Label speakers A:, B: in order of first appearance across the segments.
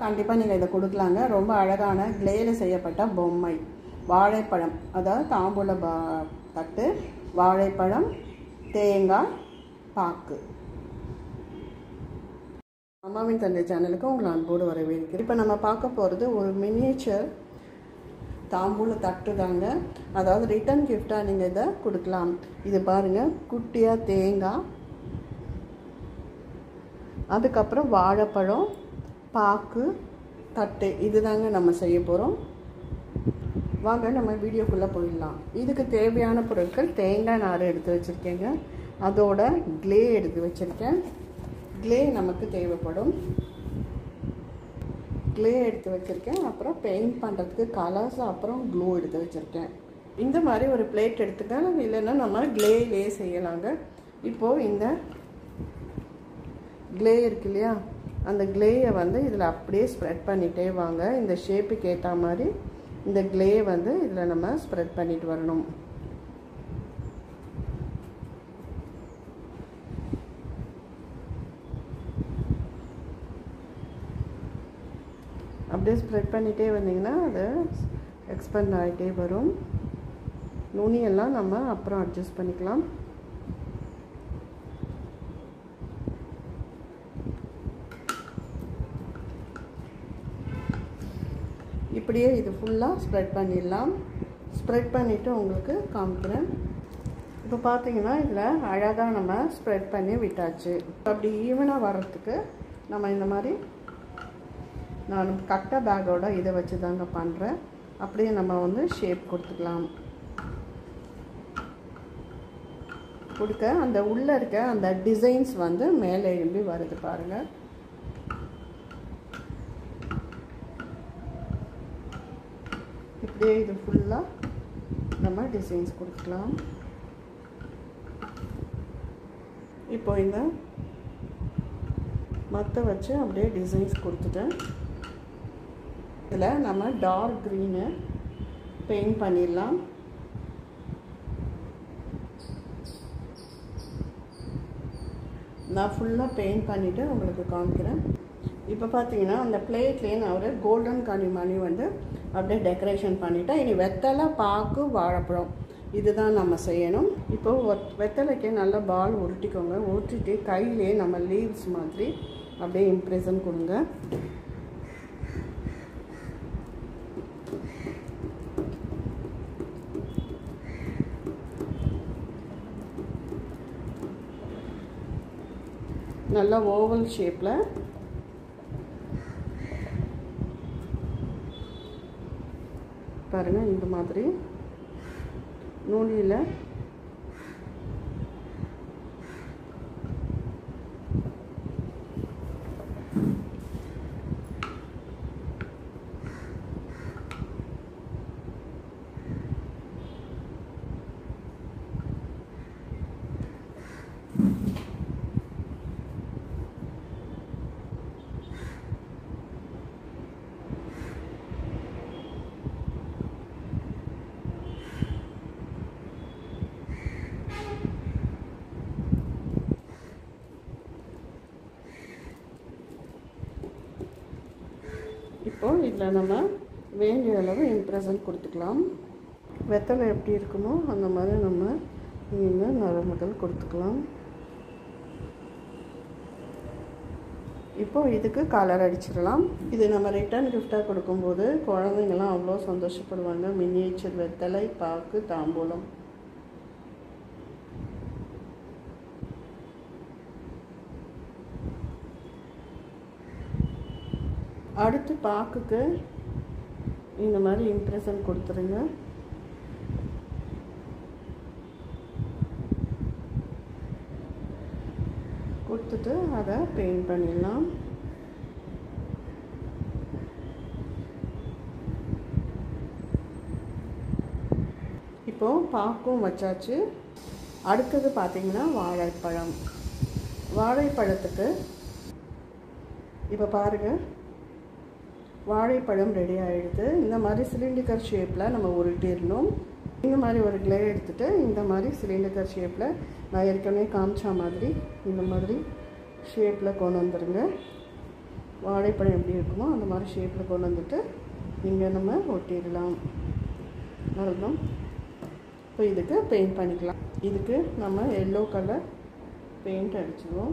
A: கண்டிப்பாக நீங்கள் இதை கொடுக்கலாங்க ரொம்ப அழகான கிளேயில் செய்யப்பட்ட பொம்மை வாழைப்பழம் அதாவது தாம்பூல பா தட்டு வாழைப்பழம் தேங்காய் பாக்கு அம்மாவின் தந்தை சேனலுக்கு உங்களை அன்போடு வரவேற்கிறேன் இப்போ நம்ம பார்க்க போகிறது ஒரு மினியேச்சர் தாம்பூல தட்டு தாங்க அதாவது ரிட்டன் கிஃப்டாக நீங்கள் இதை கொடுக்கலாம் இது பாருங்கள் குட்டியாக தேங்காய் அதுக்கப்புறம் வாழைப்பழம் பாக்கு தட்டு இதுதாங்க நம்ம செய்ய போகிறோம் வாங்க நம்ம வீடியோக்குள்ளே போயிடலாம் இதுக்கு தேவையான பொருட்கள் தேங்காய் நார் எடுத்து வச்சுருக்கேங்க அதோட க்ளே எடுத்து வச்சுருக்கேன் க்ளே நமக்கு தேவைப்படும் க்ளே எடுத்து வச்சுருக்கேன் அப்புறம் பெயிண்ட் பண்ணுறதுக்கு கலர்ஸ் அப்புறம் க்ளூ எடுத்து வச்சுருக்கேன் இந்த மாதிரி ஒரு பிளேட் எடுத்துக்க இல்லைன்னா நம்ம க்ளேலே செய்யலாங்க இப்போது இந்த க்ளே இருக்கு இல்லையா அந்த க்ளேயை வந்து இதில் அப்படியே ஸ்ப்ரெட் பண்ணிகிட்டே வாங்க இந்த ஷேப்புக்கு ஏற்ற மாதிரி இந்த க்ளே வந்து இதில் நம்ம ஸ்ப்ரெட் பண்ணிட்டு வரணும் அப்படியே ஸ்ப்ரெட் பண்ணிகிட்டே வந்தீங்கன்னா அது எக்ஸ்பெண்ட் ஆகிட்டே வரும் நுனியெல்லாம் நம்ம அப்புறம் அட்ஜஸ்ட் பண்ணிக்கலாம் இப்படியே இது ஃபுல்லாக ஸ்ப்ரெட் பண்ணிடலாம் ஸ்ப்ரெட் பண்ணிவிட்டு உங்களுக்கு காமிக்கிறேன் இப்போ பார்த்தீங்கன்னா இதில் அழகாக நம்ம ஸ்ப்ரெட் பண்ணி விட்டாச்சு அப்படி ஈவனாக வர்றதுக்கு நம்ம இந்த மாதிரி நான் கட்டை பேக்கோட இதை வச்சு தாங்க பண்ணுறேன் அப்படியே நம்ம வந்து ஷேப் கொடுத்துக்கலாம் கொடுக்க அந்த உள்ளே இருக்க அந்த டிசைன்ஸ் வந்து மேலே எழும்பி வருது பாருங்கள் இப்படியே இது ஃபுல்லாக நம்ம டிசைன்ஸ் கொடுக்கலாம் இப்போ இந்த மற்ற வச்சு அப்படியே டிசைன்ஸ் கொடுத்துட்டேன் இதில் நம்ம டார்க் க்ரீனு பெயிண்ட் பண்ணிடலாம் நான் ஃபுல்லாக பெயிண்ட் பண்ணிவிட்டு உங்களுக்கு காமிக்கிறேன் இப்போ பார்த்தீங்கன்னா அந்த பிளேட்லேயே நான் ஒரு கோல்டன் கனிமணி வந்து அப்படியே டெக்கரேஷன் பண்ணிவிட்டேன் இனி வெத்தலை பாக்கு வாழைப்பழம் இதுதான் நம்ம செய்யணும் இப்போது வெத்தலைக்கு நல்லா பால் உருட்டிக்கோங்க உருட்டிட்டு கையிலே நம்ம லீவ்ஸ் மாதிரி அப்படியே இம்ப்ரெஷன் கொடுங்க நல்லா ஓவல் ஷேப்பில் பாருங்கள் இந்த மாதிரி நூலியில் இப்போது இதில் நம்ம வேண்டிய அளவு இம்ப்ரெஷன் கொடுத்துக்கலாம் வெத்தலை எப்படி இருக்குமோ அந்த மாதிரி நம்ம இங்கே நரம்புகள் கொடுத்துக்கலாம் இப்போது இதுக்கு கலர் அடிச்சிடலாம் இது நம்ம ரிட்டர்ன் கிஃப்டாக கொடுக்கும்போது குழந்தைங்கள்லாம் அவ்வளோ சந்தோஷப்படுவாங்க மினியேச்சர் வெத்தலை பாக்கு தாம்பூலம் அடுத்து பாக்குக்கு இந்த மாதிரி இம்ப்ரெஷன் கொடுத்துருங்க கொடுத்துட்டு அதை பெயிண்ட் பண்ணிடலாம் இப்போது பாக்கும் வச்சாச்சு அடுத்தது பார்த்திங்கன்னா வாழைப்பழம் வாழைப்பழத்துக்கு இப்போ பாருங்கள் வாழைப்பழம் ரெடி ஆகிடுது இந்த மாதிரி சிலிண்டிக்கர் ஷேப்பில் நம்ம உருட்டிடணும் இந்த மாதிரி ஒரு கிளே எடுத்துகிட்டு இந்த மாதிரி சிலிண்டிக்கர் ஷேப்பில் நான் ஏற்கனவே காமிச்ச மாதிரி இந்த மாதிரி ஷேப்பில் கொண்டு வந்துடுங்க வாழைப்பழம் எப்படி இருக்குமோ அந்த மாதிரி ஷேப்பில் கொண்டு வந்துட்டு இங்கே நம்ம ஒட்டிடலாம் அவ்வளோதான் இப்போ இதுக்கு பெயிண்ட் பண்ணிக்கலாம் இதுக்கு நம்ம எல்லோ கலர் பெயிண்ட் அடிச்சிடுவோம்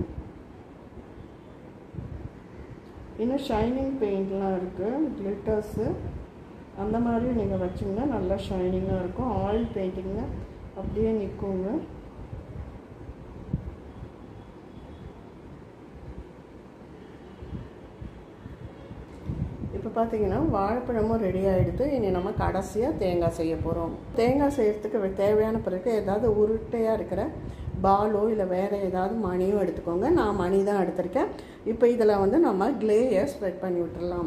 A: இன்னும் ஷைனிங் பெயிண்ட்லாம் இருக்குது கிளிட்டர்ஸு அந்த மாதிரி நீங்கள் வச்சிங்கன்னா நல்லா ஷைனிங்காக இருக்கும் ஆயில் பெயிண்டிங்னா அப்படியே நிற்குங்க இப்போ பார்த்தீங்கன்னா வாழைப்பழமும் ரெடி ஆகிடுது இனி நம்ம கடைசியாக தேங்காய் செய்ய போகிறோம் தேங்காய் செய்கிறதுக்கு தேவையான பிறகு ஏதாவது உருட்டையாக இருக்கிற பாலோ இல்லை வேறு ஏதாவது மணியும் எடுத்துக்கோங்க நான் மணி தான் எடுத்திருக்கேன் இப்போ இதில் வந்து நம்ம க்ளேயை ஸ்ப்ரெட் பண்ணி விட்டுடலாம்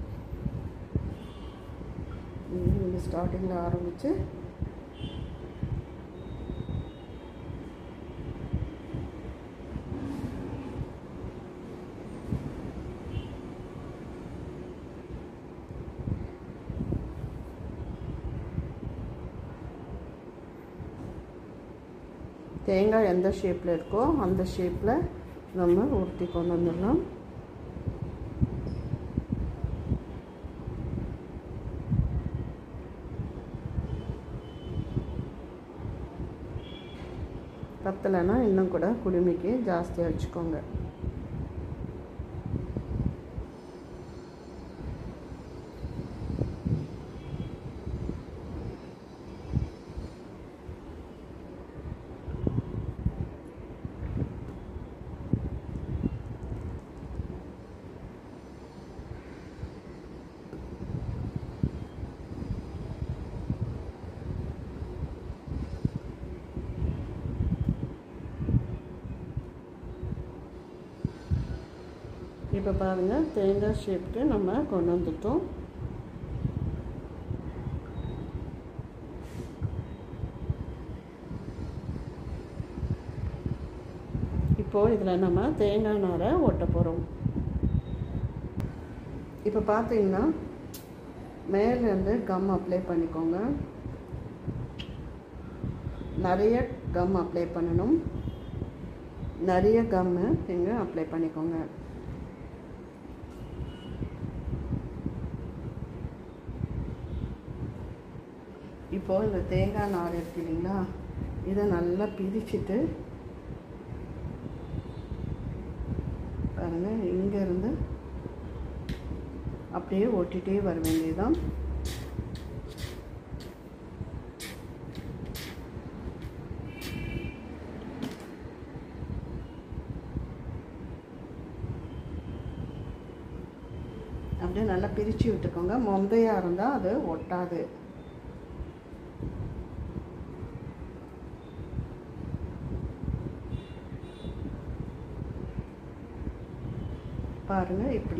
A: இங்கே ஸ்டார்டிங்கில் ஆரம்பித்து தேங்காய் எந்த ஷேப்பில் இருக்கோ அந்த ஷேப்பில் நம்ம உருட்டி கொண்டு வந்துடலாம் பத்தலைன்னா இன்னும் கூட குடுமிக்கு ஜாஸ்தியாக வச்சுக்கோங்க இப்போ பாருங்கள் தேங்காய் ஷேப்க்கு நம்ம கொண்டு வந்துட்டோம் இப்போது இதில் நம்ம தேங்காய் நாரை ஒட்ட போகிறோம் இப்போ பார்த்தீங்கன்னா மேலேருந்து கம் அப்ளை பண்ணிக்கோங்க நிறைய கம் அப்ளை பண்ணணும் நிறைய கம்மு இங்கே அப்ளை பண்ணிக்கோங்க இப்போது இந்த தேங்காய் நார் இருக்கு இல்லைங்களா இதை நல்லா பிரிச்சுட்டு பாருங்கள் இங்கேருந்து அப்படியே ஒட்டிகிட்டே வர வேண்டியதுதான் அப்படியே நல்லா பிரித்து விட்டுக்கோங்க மொந்தையாக இருந்தால் அது ஒட்டாது பாருங்கள் இப்படி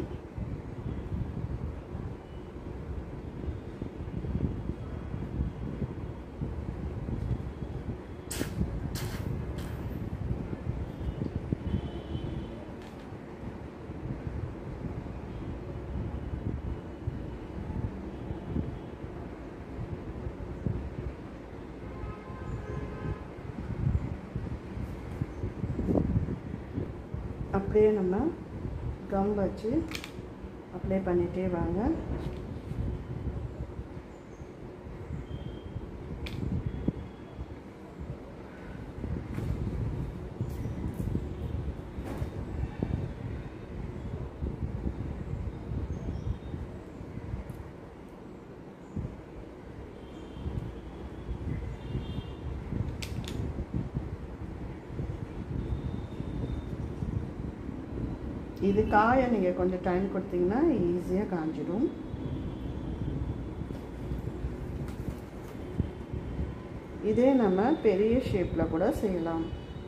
A: அப்படியே நம்ம கம் வச்சு அப்ளை பண்ணிகிட்டே வாங்க இது காய நீங்கள் கொஞ்சம் டைம் கொடுத்தீங்கன்னா ஈஸியாக காஞ்சிடும் இதே நம்ம பெரிய ஷேப்பில் கூட செய்யலாம்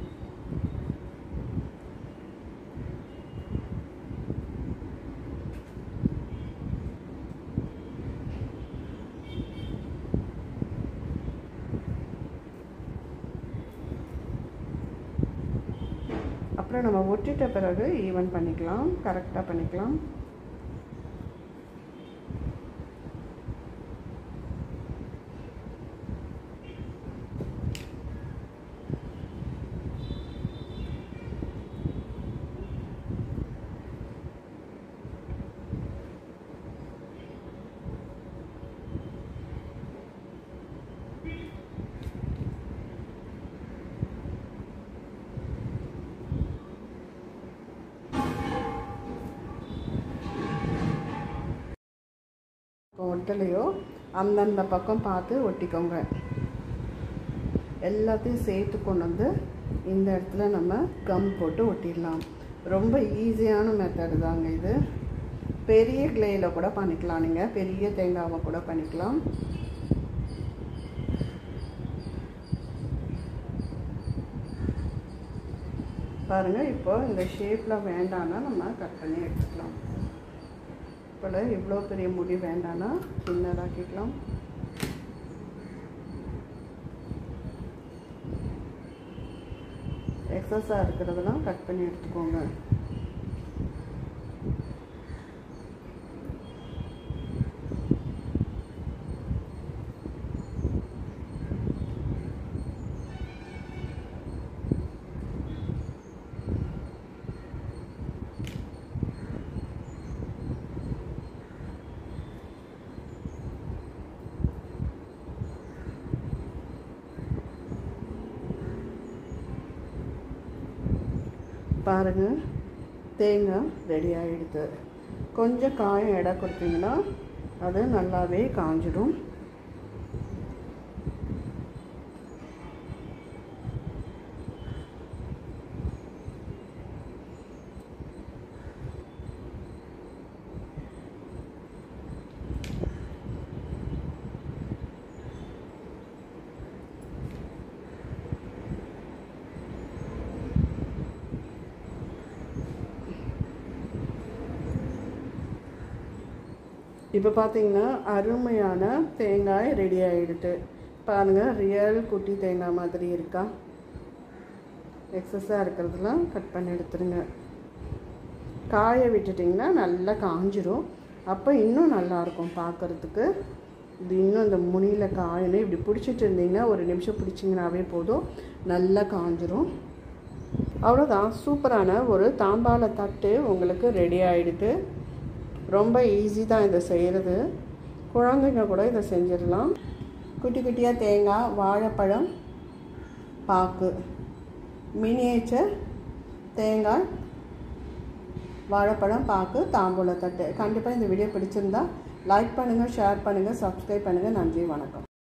A: அப்புறம் நம்ம ஒட்டிட்ட பிறகு ஈவன் பண்ணிக்கலாம் கரெக்டாக பண்ணிக்கலாம் ஒட்டலையோ அந்தந்த பக்கம் பார்த்து ஒட்டிக்கோங்க எல்லாத்தையும் சேர்த்து கொண்டு வந்து இந்த இடத்துல நம்ம கம் போட்டு ஒட்டிடலாம் ரொம்ப ஈஸியான மெத்தடு தாங்க இது பெரிய கிளேயில் கூட பண்ணிக்கலாம் நீங்கள் பெரிய தேங்காவை கூட பண்ணிக்கலாம் பாருங்கள் இப்போ இந்த ஷேப்பில் வேண்டான்னா நம்ம கட் பண்ணி எடுத்துக்கலாம் இப்போ இவ்வளோ பெரிய முடி வேண்டான்னா சின்னதாக்கிக்கலாம் எக்ஸஸாக இருக்கிறதெல்லாம் கட் பண்ணி எடுத்துக்கோங்க பாருங்கள் தேங்காய் ரெடி ஆகிடுது கொஞ்சம் காயம் எடை கொடுத்தீங்கன்னா அது நல்லாவே காஞ்சிடும் இப்போ பார்த்தீங்கன்னா அருமையான தேங்காய் ரெடி ஆகிடுது பாருங்கள் ரியல் குட்டி தேங்காய் மாதிரி இருக்கா எக்ஸஸாக இருக்கிறதுலாம் கட் பண்ணி எடுத்துருங்க காய விட்டுட்டிங்கன்னா நல்லா காஞ்சிரும் அப்போ இன்னும் நல்லாயிருக்கும் பார்க்குறதுக்கு இது இன்னும் இந்த முனியில் காயணும் இப்படி பிடிச்சிட்டு இருந்தீங்கன்னா ஒரு நிமிஷம் பிடிச்சிங்கனாவே போதும் நல்லா காஞ்சிரும் அவ்வளோதான் சூப்பரான ஒரு தாம்பால தட்டு உங்களுக்கு ரெடி ஆகிடுது ரொம்ப ஈஸி தான் இதை செய்கிறது குழந்தைங்க கூட இதை செஞ்சிடலாம் குட்டி குட்டியாக தேங்காய் வாழைப்பழம் பாக்கு மினியேச்சர் தேங்காய் வாழைப்பழம் பாக்கு தாம்பூல தட்டு கண்டிப்பாக இந்த வீடியோ பிடிச்சிருந்தா லைக் பண்ணுங்கள் ஷேர் பண்ணுங்கள் சப்ஸ்கிரைப் பண்ணுங்கள் நன்றி வணக்கம்